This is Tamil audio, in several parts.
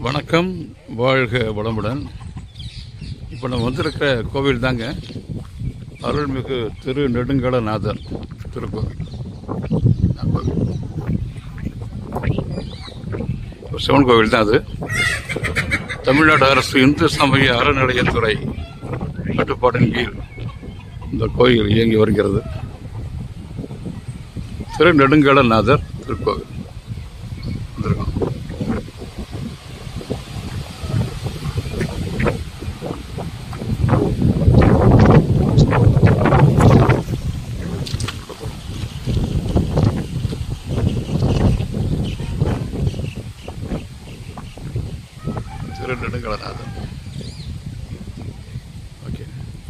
வணக்கம் வாழ்க வளமுடன் இப்போ நம்ம வந்திருக்கிற கோவில் தாங்க அருள்மிகு திரு நெடுங்கடநாதர் திருக்கோவில் அதான் கோவில். ஒரு சிவன் கோவில் தான் அது தமிழ்நாடு அரசு இந்து சமய அறநிலையத்துறை கட்டுப்பாட்டின் கீழ் இந்த கோயில் இயங்கி வருகிறது திரு நெடுங்கடநாதர் திருக்கோவில் வந்திருக்கோம் திரு நெடுங்கடநாதர் ஓகே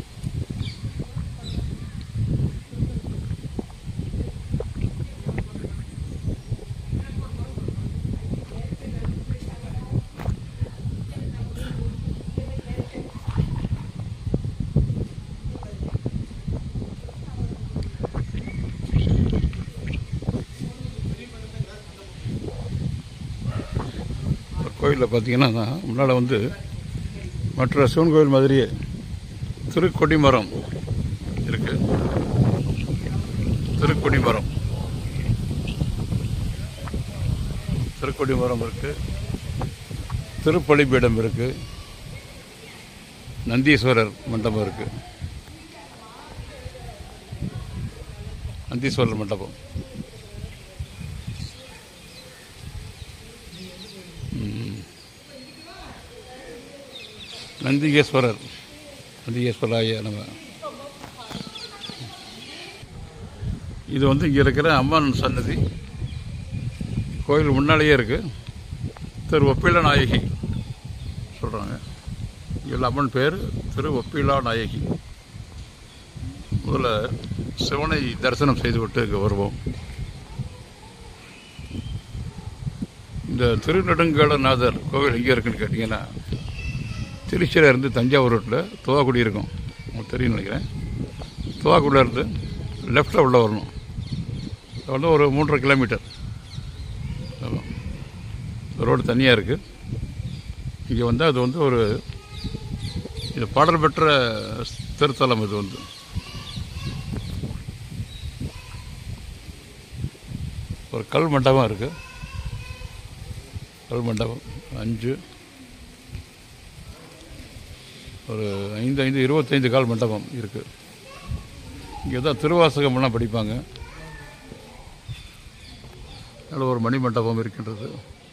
கோயிலில் பார்த்தீங்கன்னா முன்னால் வந்து மற்ற சிவன் கோயில் மாதிரியே திருக்கொடிமரம் இருக்கு திருக்கொடிமரம் திருக்கொடிமரம் இருக்கு திருப்பலிபீடம் இருக்கு நந்தீஸ்வரர் மண்டபம் இருக்கு நந்தீஸ்வரர் மண்டபம் நந்திகேஸ்வரர் நந்திகேஸ்வராய நம்ம இது வந்து இங்கே இருக்கிற அம்மன் சன்னதி கோயில் முன்னாலேயே இருக்கு திரு ஒப்பில நாயகி சொல்கிறாங்க இதில் அம்மன் பேர் திரு ஒப்பிலா நாயகி முதல்ல சிவனை தரிசனம் செய்துவிட்டு இங்கே வருவோம் இந்த திருநெடுங்கடநாதர் கோவில் எங்கே இருக்குன்னு கேட்டிங்கன்னா திருச்சியில் இருந்து தஞ்சாவூர் ரோட்டில் துவாக்குடி இருக்கும் உங்களுக்கு தெரியும் நினைக்கிறேன் துவாக்குடியில் இருந்து லெஃப்டில் உள்ள வரணும் அது வந்து ஒரு மூன்றரை கிலோமீட்டர் ஆமாம் ரோடு தனியாக இருக்குது இங்கே வந்து அது வந்து ஒரு இது பாடல் பெற்ற திருத்தலம் இது வந்து ஒரு கல் மண்டபம் இருக்குது கல் மண்டபம் அஞ்சு ஒரு ஐந்து ஐந்து இருபத்தைந்து கால் மண்டபம் இருக்குது இங்கே தான் திருவாசகம்லாம் படிப்பாங்க அதில் ஒரு மணி மண்டபம் இருக்கின்றது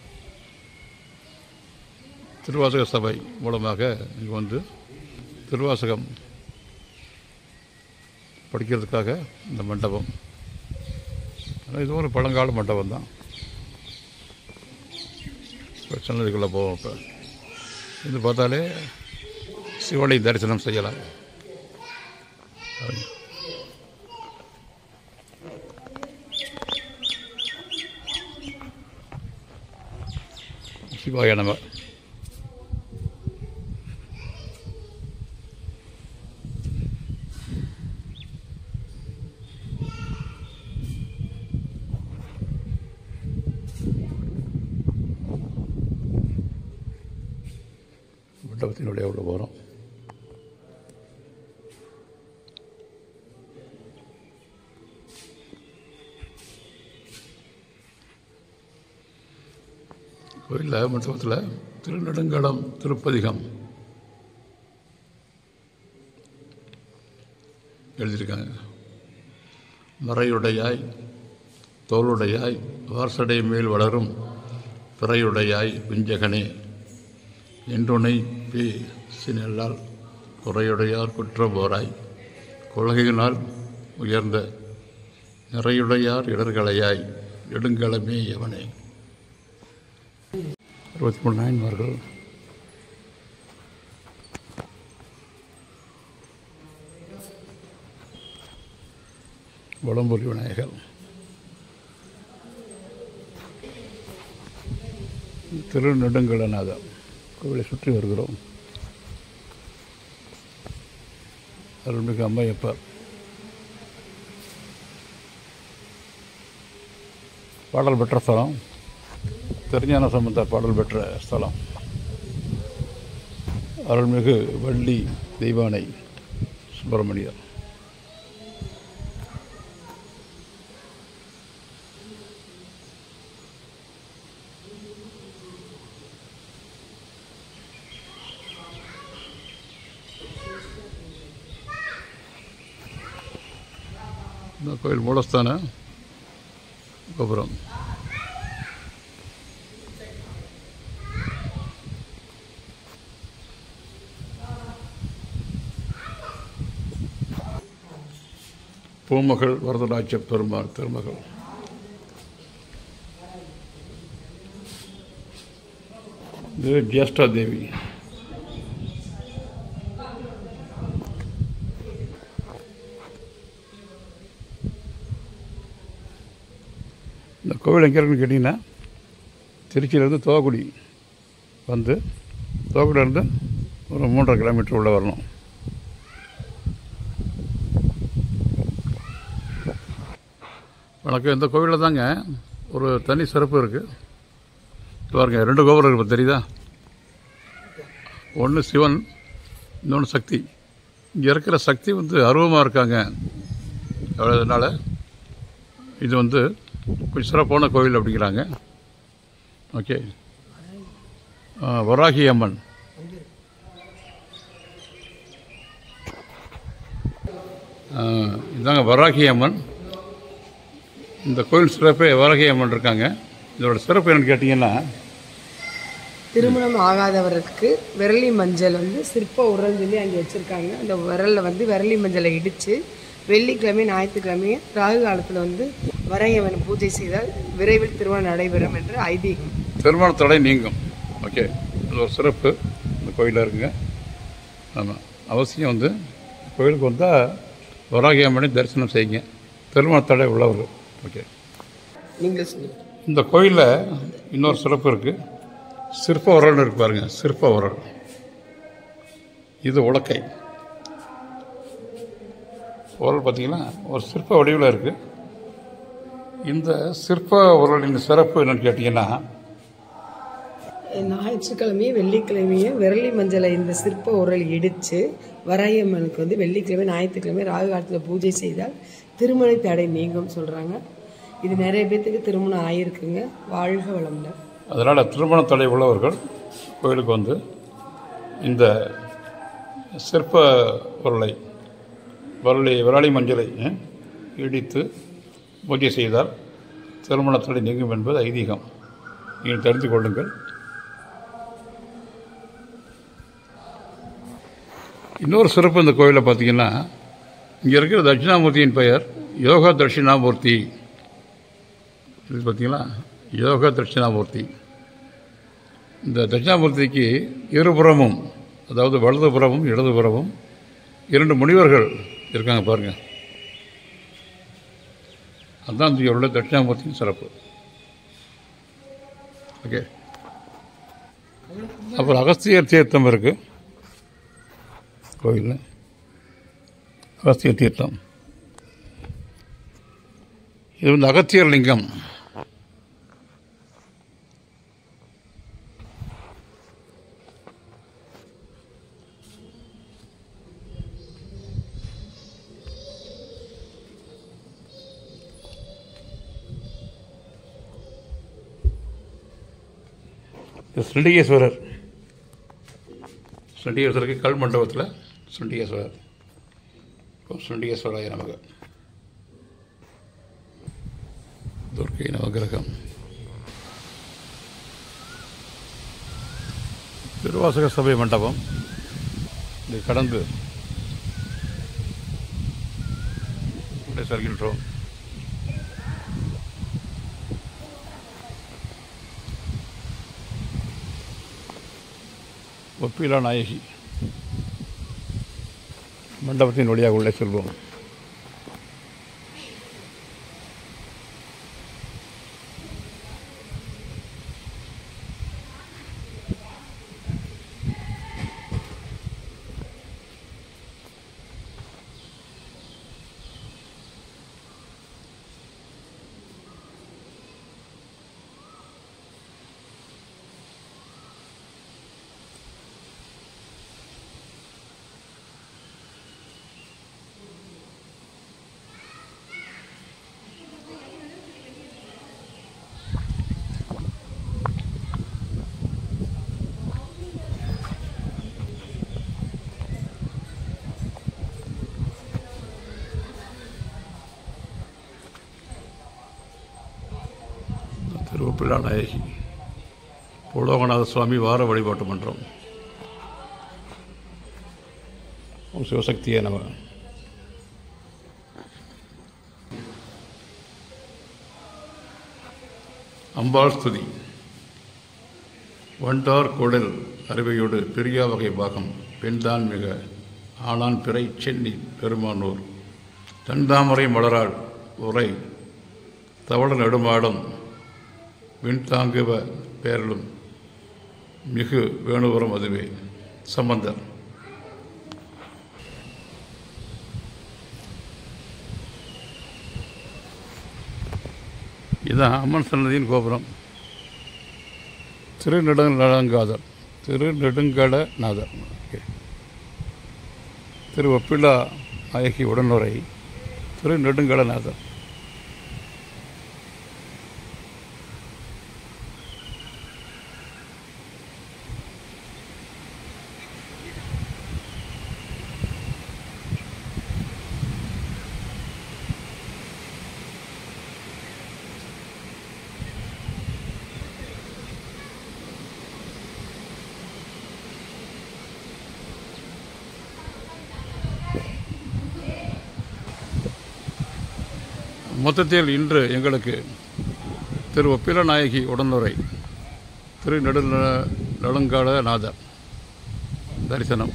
திருவாசக சபை மூலமாக இங்கே வந்து திருவாசகம் படிக்கிறதுக்காக இந்த மண்டபம் ஆனால் இது ஒரு பழங்கால மண்டபம் தான் இப்போ சன்னதிக்குள்ளே போவோம் இப்போ இது பார்த்தாலே சிவனை தரிசனம் செய்யலாம் சிவாய நம மண்டபத்தினுடைய உள்ள போகிறோம் கோயிலில் மண்டபத்தில் திருநெடுங்கடம் திருப்பதிகம் எழுதியிருக்காங்க மறையுடையாய் தோளுடையாய் வார்சடை மேல் வளரும் பிறையுடையாய் விஞ்சகனே என்றுனை பி சினல்லால் குறையுடையார் குற்றபோராய் கொள்கையினால் உயர்ந்த நிறையுடையார் இடர்களையாய் நெடுங்கலமே எவனே அறுபத்தி மூணு நாயன்மார்கள் வளம்பொலி விநாயகர் திருநெடுங்கலநாதர் கோவிலை சுற்றி வருகிறோம் அருள்மிகு அம்மையப்பர் பாடல் பெற்ற ஸ்தலம் திருஞான சம்பந்த பாடல் பெற்ற ஸ்தலம் அருள்மிகு வள்ளி தெய்வானை சுப்பிரமணியர் இந்த கோயில் மூலஸ்தான கோபுரம் பூமகள் வரதராஜ பெருமாள் திருமகள் இது ஜேஷ்டா தேவி இந்த கோவில் எங்கே இருக்குன்னு கேட்டிங்கன்னா திருச்சியிலேருந்து தோகுடி வந்து தோகுடியிலேருந்து ஒரு மூன்றரை கிலோமீட்டர் உள்ள வரணும் வணக்கம் இந்த கோவிலில் தாங்க ஒரு தனி சிறப்பு இருக்குது பாருங்க ரெண்டு கோபுரம் இருக்கு இப்ப தெரியுதா ஒன்று சிவன் இன்னொன்று சக்தி இங்கே இருக்கிற சக்தி வந்து அருவமாக இருக்காங்க அதனால் இது வந்து கொஞ்சம் சிறப்பான கோவில் அப்படிங்கிறாங்க ஓகே ஆ, வராகி அம்மன் ஆ, இதாங்க வராகி அம்மன் இந்த கோயில் சிறப்பே வராகி அம்மன் இருக்காங்க இதோட சிறப்பு என்னன்னு கேட்டிங்கன்னா திருமணம் ஆகாதவருக்கு விரலி மஞ்சள் வந்து சிற்ப உரல் சொல்லி அங்கே வச்சுருக்காங்க அந்த விரலில் வந்து விரலி மஞ்சளை இடித்து வெள்ளிக்கிழமை ஞாயிற்றுக்கிழமை ராகு காலத்தில் வந்து வரையவன் பூஜை செய்தால் விரைவில் திருமணம் நடைபெறும் என்று ஐதீகம் திருமண தடை நீங்கும் ஓகே இது ஒரு சிறப்பு இந்த கோயிலில் இருக்குங்க ஆமாம் அவசியம் வந்து கோயிலுக்கு வந்தால் வராகி அம்மனை தரிசனம் செய்யுங்க திருமண தடை உள்ளவர்கள் ஓகே நீங்களே சொல்லுங்க இந்த கோயிலில் இன்னொரு சிறப்பு இருக்குது சிற்ப உரல்னு இருக்கு பாருங்க சிற்ப உரல் இது உலக்கை உரல் பார்த்தீங்கன்னா ஒரு சிற்ப வடிவில் இருக்குது இந்த சிற்ப உரலின் சிறப்பு என்னன்னு கேட்டிங்கன்னா ஞாயிற்றுக்கிழமையும் வெள்ளிக்கிழமையும் விரலி மஞ்சளை இந்த சிற்ப உரல் இடித்து வரையம்மனுக்கு வந்து வெள்ளிக்கிழமை ஞாயிற்றுக்கிழமை ராகு காலத்தில் பூஜை செய்தால் திருமண தடை நீங்கும் சொல்கிறாங்க இது நிறைய பேர்த்துக்கு திருமணம் ஆகிருக்குங்க வாழ்க வளமுடன் அதனால் திருமண தடை உள்ளவர்கள் கோயிலுக்கு வந்து இந்த சிற்ப உருளை வரலி விராலி மஞ்சளை அஹ், இடித்து பூஜை செய்தால் திருமண தடை நீங்கும் என்பது ஐதீகம் நீங்கள் தெரிந்து கொள்ளுங்கள் இன்னொரு சிறப்பு இந்த கோயிலில் பார்த்தீங்கன்னா இங்கே இருக்கிற தட்சிணாமூர்த்தியின் பெயர் யோகா தட்சிணாமூர்த்தி இது பார்த்தீங்களா யோக தட்சிணாமூர்த்தி இந்த தட்சிணாமூர்த்திக்கு இருபுறமும் அதாவது வலதுபுறமும் இடதுபுறமும் இரண்டு முனிவர்கள் இருக்காங்க பாருங்க அதுதான் இங்கே உள்ள தட்சிணாமூர்த்தியின் சிறப்பு ஓகே அப்புறம் அகஸ்தியர் தீர்த்தம் இருக்கு கோயிலில் அகஸ்தியர் தீர்த்தம் இது வந்து அகத்தியர் லிங்கம் இது ஸ்ருண்டிகேஸ்வரர் ஸ்ருண்டிகேஸ்வரருக்கு கல் மண்டபத்தில் ஸ்ருண்டிகேஸ்வரர் ஓம் ஸ்ருண்டிகேஸ்வராய நமக துர்க்கை நவகிரகம் திருவாசக சபை மண்டபம் இதை கடந்து உள்ளே செல்கின்றோம் ஒப்பிலா நாயகி மண்டபத்தின் வழியாக உள்ளே செல்வோம் திருவப்பிள்ளா நாயகி புலோகநாத சுவாமி வார வழிபாட்டு மன்றம் ஓம் சிவசக்தியே நம அம்பாள் ஸ்துதி வண்டார் குடல் அருவையோடு பெரியா வகை பாகம் பெண்தான் மிக ஆனான் பிறை சென்னி பெருமானூர் தண்டாமரை மலராள் உரை தவள நெடுமாடம் விண்தாங்குவ பேரலும் மிகு வேணுபுரம் அதுவே சம்பந்தர் இதுதான் அம்மன் சன்னதியின் கோபுரம் திருநெடுங்கடங்காதர் திருநெடுங்கடநாதர் ஓகே திரு ஒப்பில்லா நாயகி உடனுரை திருநெடுங்கடநாதர் மொத்தத்தில் இன்று எங்களுக்கு திரு ஒப்பில நாயகி உடனுரை திரு நெடு நெடுங்கால நாதர் தரிசனம்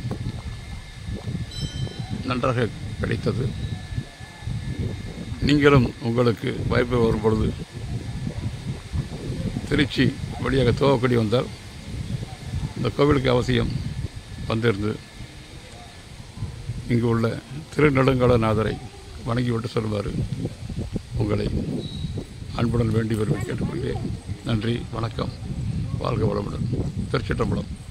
நன்றாக கிடைத்தது நீங்களும் உங்களுக்கு வாய்ப்பு வரும் பொழுது திருச்சி வழியாக துவக்கடி வந்தால் இந்த கோவிலுக்கு அவசியம் வந்திருந்து இங்கு உள்ள திருநெடுங்காலநாதரை வணங்கிவிட்டு சொல்வார் உங்களை அன்புடன் வேண்டி வருவேன் கேட்டுக்கொள்கிறேன் நன்றி வணக்கம் வாழ்க வளமுடன் திருச்சிட்டம்பலம்